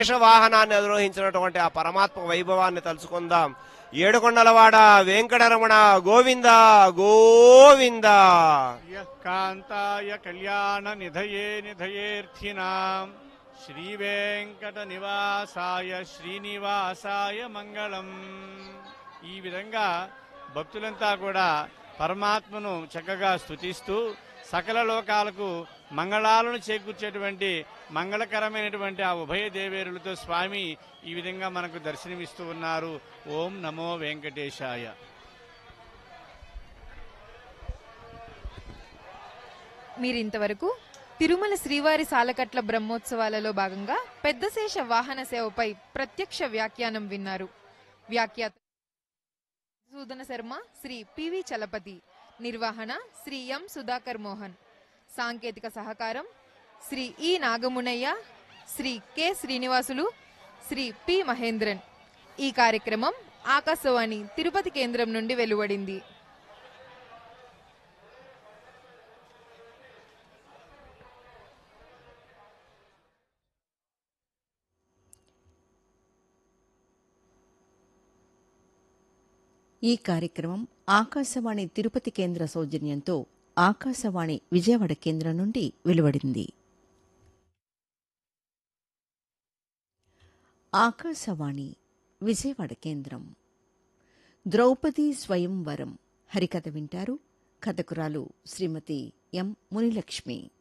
శేష వాహనాన్ని అధిరోహించినటువంటి ఆ పరమాత్మ వైభవాన్ని తలుచుకుందాం ఏడుకొండలవాడ వెంకటరమణ గోవింద గోవింద యః కాంతాయ కళ్యాణ నిధయే నిధయేర్థినాం శ్రీవేంకట నివాసాయ శ్రీనివాసాయ మంగళం ఈ విధంగా భక్తులంతా కూడా పరమాత్మను చక్కగా స్తుతిస్తూ సకల లోకాలకు మంగళాలను చేకూర్చేటువంటి మంగళకరమైనటువంటి ఆ ఉభయ దేవేరులతో స్వామి ఈ విధంగా మనకు దర్శనమిస్తూ ఉన్నారు ఓం నమో వెంకటేశాయ మీరింతవరకు తిరుమల శ్రీవారి సాలకట్ల బ్రహ్మోత్సవాలలో భాగంగా పెద్దశేష వాహన సేవపై ప్రత్యక్ష వ్యాఖ్యానం విన్నారు వ్యాఖ్యాత సూదన శర్మ శ్రీ పివి చలపతి నిర్వహణ శ్రీ ఎం సుధాకర్ మోహన్ సాంకేతిక సహకారం Shri E Nagamunayya Shri K Srinivasulu Shri P Mahendran ఈ కార్యక్రమం ఆకాశవాణి తిరుపతి కేంద్రం నుండి వెలువడింది ఈ కార్యక్రమం ఆకాశవాణి తిరుపతి కేంద్ర సౌజన్యంతో ఆకాశవాణి విజయవాడ కేంద్రం నుండి వెలువడింది ఆకాశవాణి విజయవాడ కేంద్రం ద్రౌపది స్వయంవరం హరికథ వింటారు కథకురాలు శ్రీమతి ఎం మునిలక్ష్మి